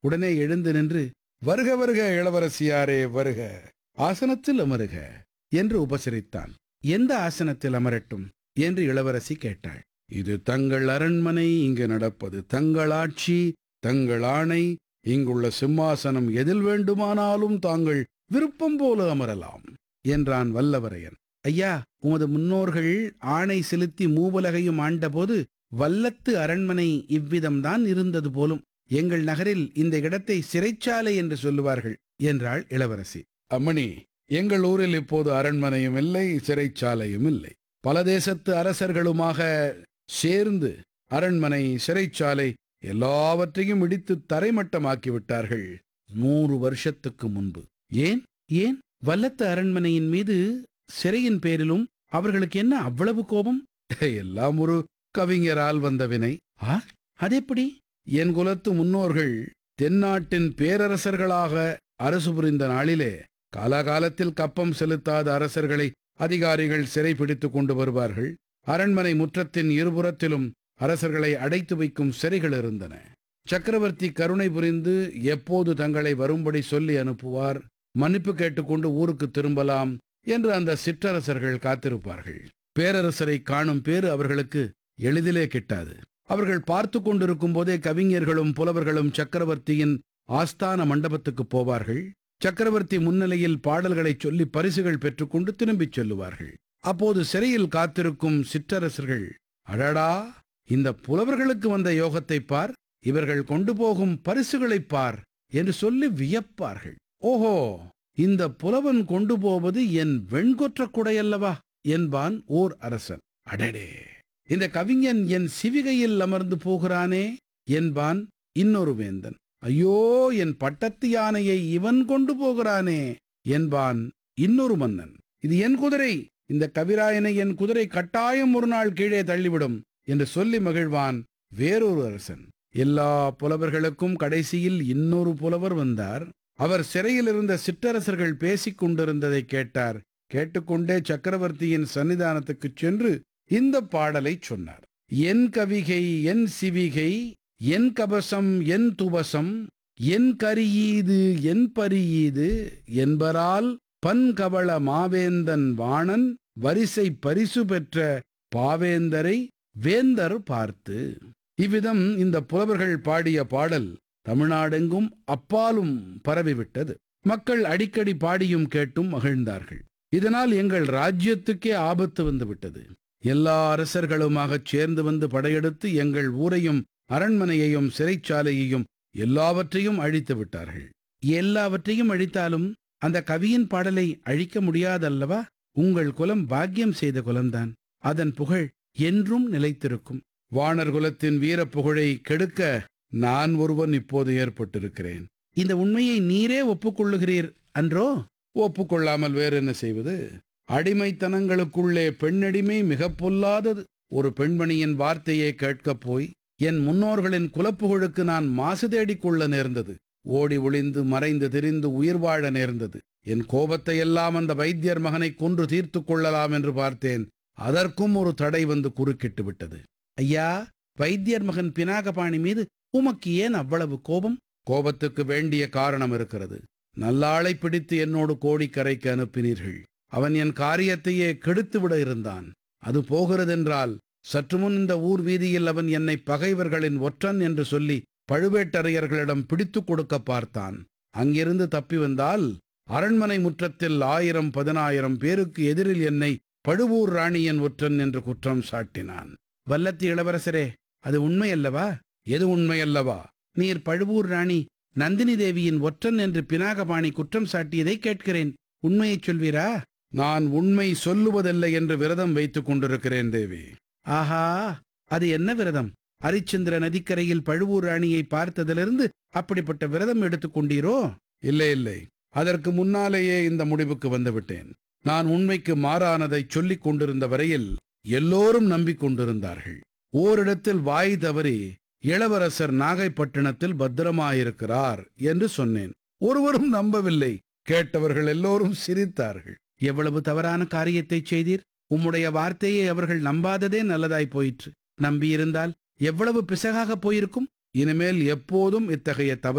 உடனே எழுந்து நின்று வருக வருக இளவரசியாரே வருக ஆசனத்தில் அமருக என்று உபசரித்தான் எந்த ஆசனத்தில் அமரட்டும் என்று இளவரசி கேட்டாள் இது தங்கள் அரண்மனை இங்கு நடப்பது தங்கள் ஆட்சி தங்கள் ஆணை இங்குள்ள சிம்மாசனம் எதில் வேண்டுமானாலும் தாங்கள் விருப்பம் போல அமரலாம் என்றான் வல்லவரையன் ஐயா உமது முன்னோர்கள் ஆணை செலுத்தி மூவுலகையும் ஆண்டபோது வல்லத்து அரண்மனை இவ்விதம்தான் இருந்தது போலும் எங்கள் நகரில் இந்த இடத்தை சிறைச்சாலை என்று சொல்லுவார்கள் என்றாள் இளவரசி அம்மணி எங்கள் ஊரில் இப்போது அரண்மனையும் இல்லை சிறைச்சாலையும் இல்லை பல தேசத்து அரசர்களுமாக சேர்ந்து அரண்மனை சிறைச்சாலை எல்லாவற்றையும் இடித்து தரைமட்டமாக்கி விட்டார்கள் நூறு வருஷத்துக்கு முன்பு ஏன் ஏன் வல்லத்து அரண்மனையின் மீது சிறையின் பேரிலும் அவர்களுக்கு என்ன அவ்வளவு கோபம் எல்லாம் ஒரு கவிஞரால் வந்த வினை ஆ அதெப்படி என் குலத்து முன்னோர்கள் தென்னாட்டின் பேரரசர்களாக அரசு புரிந்த நாளிலே காலாகாலத்தில் கப்பம் செலுத்தாத அரசர்களை அதிகாரிகள் சிறைபிடித்துக் கொண்டு வருவார்கள் அரண்மனை முற்றத்தின் இருபுறத்திலும் அரசர்களை அடைத்து வைக்கும் சிறைகள் இருந்தன சக்கரவர்த்தி கருணை புரிந்து எப்போது தங்களை வரும்படி சொல்லி அனுப்புவார் மன்னிப்பு கேட்டுக்கொண்டு ஊருக்கு திரும்பலாம் என்று அந்த சிற்றரசர்கள் காத்திருப்பார்கள் பேரரசரை காணும் பேறு அவர்களுக்கு எளிதிலே கிட்டாது அவர்கள் பார்த்து கொண்டிருக்கும் போதே கவிஞர்களும் புலவர்களும் சக்கரவர்த்தியின் ஆஸ்தான மண்டபத்துக்கு போவார்கள் சக்கரவர்த்தி முன்னிலையில் பாடல்களை சொல்லி பரிசுகள் பெற்றுக்கொண்டு திரும்பிச் செல்லுவார்கள் அப்போது சிறையில் காத்திருக்கும் சிற்றரசர்கள் அடடா இந்த புலவர்களுக்கு வந்த யோகத்தை பார் இவர்கள் கொண்டு போகும் பரிசுகளைப் பார் என்று சொல்லி வியப்பார்கள் ஓஹோ இந்த புலவன் கொண்டு போவது என் வெண்கொற்ற குடையல்லவா என்பான் ஓர் அரசன் அடடே இந்த கவிஞன் என் சிவிகையில் அமர்ந்து போகிறானே என்பான் இன்னொரு வேந்தன் ஐயோ என் பட்டத்து யானையை இவன் கொண்டு போகிறானே என்பான் இன்னொரு மன்னன் இது என் குதிரை இந்த கவிராயனை என் குதிரை கட்டாயம் ஒரு நாள் கீழே தள்ளிவிடும் என்று சொல்லி மகிழ்வான் வேறொரு அரசன் எல்லா புலவர்களுக்கும் கடைசியில் இன்னொரு புலவர் வந்தார் அவர் சிறையில் இருந்த சிற்றரசர்கள் பேசிக் கொண்டிருந்ததை கேட்டார் கேட்டுக்கொண்டே சக்கரவர்த்தியின் சன்னிதானத்துக்குச் சென்று இந்த பாடலை சொன்னார் என் கவிகை என் சிவிகை என் கபசம் என் துவசம் என் கரியீது என் பரியீது என்பரால் பன்கவள மாவேந்தன் வாணன் வரிசை பரிசு பெற்ற பாவேந்தரை வேந்தர் பார்த்து இவ்விதம் இந்த புலவர்கள் பாடிய பாடல் தமிழ்நாடெங்கும் அப்பாலும் பரவிவிட்டது மக்கள் அடிக்கடி பாடியும் கேட்டும் மகிழ்ந்தார்கள் இதனால் எங்கள் ராஜ்யத்துக்கே ஆபத்து வந்துவிட்டது எல்லா அரசர்களுமாகச் சேர்ந்து வந்து படையெடுத்து எங்கள் ஊரையும் அரண்மனையையும் சிறைச்சாலையையும் எல்லாவற்றையும் அழித்து விட்டார்கள் எல்லாவற்றையும் அழித்தாலும் அந்த கவியின் பாடலை அழிக்க முடியாதல்லவா உங்கள் குலம் பாக்கியம் செய்த குலம்தான் அதன் புகழ் என்றும் நிலைத்திருக்கும் வானர் குலத்தின் வீரப் புகழை கெடுக்க நான் ஒருவன் இப்போது ஏற்பட்டிருக்கிறேன் இந்த உண்மையை நீரே ஒப்புக்கொள்ளுகிறீர் அன்றோ ஒப்புக்கொள்ளாமல் வேறு என்ன செய்வது அடிமைத்தனங்களுக்குள்ளே பெண்ணடிமை மிக பொல்லாதது ஒரு பெண்மணியின் வார்த்தையை கேட்கப் போய் என் முன்னோர்களின் குலப்புகழுக்கு நான் மாசு தேடிக் கொள்ள நேர்ந்தது ஓடி ஒளிந்து மறைந்து திரிந்து உயிர் வாழ நேர்ந்தது என் கோபத்தை எல்லாம் அந்த வைத்தியர் மகனை கொன்று தீர்த்து கொள்ளலாம் என்று பார்த்தேன் அதற்கும் ஒரு தடை வந்து குறுக்கிட்டு விட்டது ஐயா வைத்தியர் மகன் பினாகபாணி மீது உமக்கு ஏன் அவ்வளவு கோபம் கோபத்துக்கு வேண்டிய காரணம் இருக்கிறது நல்லாளை பிடித்து என்னோடு கோடிக்கரைக்கு அனுப்பினீர்கள் அவன் என் காரியத்தையே கெடுத்துவிட இருந்தான் அது போகிறதென்றால் சற்று முன் இந்த ஊர் வீதியில் அவன் என்னை பகைவர்களின் ஒற்றன் என்று சொல்லி பழுவேட்டரையர்களிடம் பிடித்துக் கொடுக்க பார்த்தான் அங்கிருந்து தப்பி வந்தால் அரண்மனை முற்றத்தில் ஆயிரம் பதினாயிரம் பேருக்கு எதிரில் என்னை பழுவூர் ராணியன் ஒற்றன் என்று குற்றம் சாட்டினான் வல்லத்தி இளவரசரே அது உண்மையல்லவா எது உண்மையல்லவா நீர் பழுவூர் ராணி நந்தினி தேவியின் ஒற்றன் என்று பினாகபாணி குற்றம் சாட்டியதை கேட்கிறேன் உண்மையைச் சொல்வீரா நான் உண்மை சொல்லுவதில்லை என்று விரதம் வைத்துக் கொண்டிருக்கிறேன் தேவி ஆஹா அது என்ன விரதம் அரிச்சந்திர நதிக்கரையில் பழுவூர் ராணியை பார்த்ததிலிருந்து அப்படிப்பட்ட விரதம் எடுத்துக் கொண்டீரோ இல்லை இல்லை அதற்கு முன்னாலேயே இந்த முடிவுக்கு வந்துவிட்டேன் நான் உண்மைக்கு மாறானதை சொல்லிக் கொண்டிருந்த வரையில் எல்லோரும் நம்பிக்கொண்டிருந்தார்கள் ஓரிடத்தில் வாய் தவறி இளவரசர் நாகைப்பட்டினத்தில் பத்திரமாயிருக்கிறார் என்று சொன்னேன் ஒருவரும் நம்பவில்லை கேட்டவர்கள் எல்லோரும் சிரித்தார்கள் எவ்வளவு தவறான காரியத்தை செய்தீர் உம்முடைய வார்த்தையை அவர்கள் நம்பாததே நல்லதாய் போயிற்று நம்பியிருந்தால் எவ்வளவு பிசகாக போயிருக்கும் இனிமேல் எப்போதும் இத்தகைய தவறு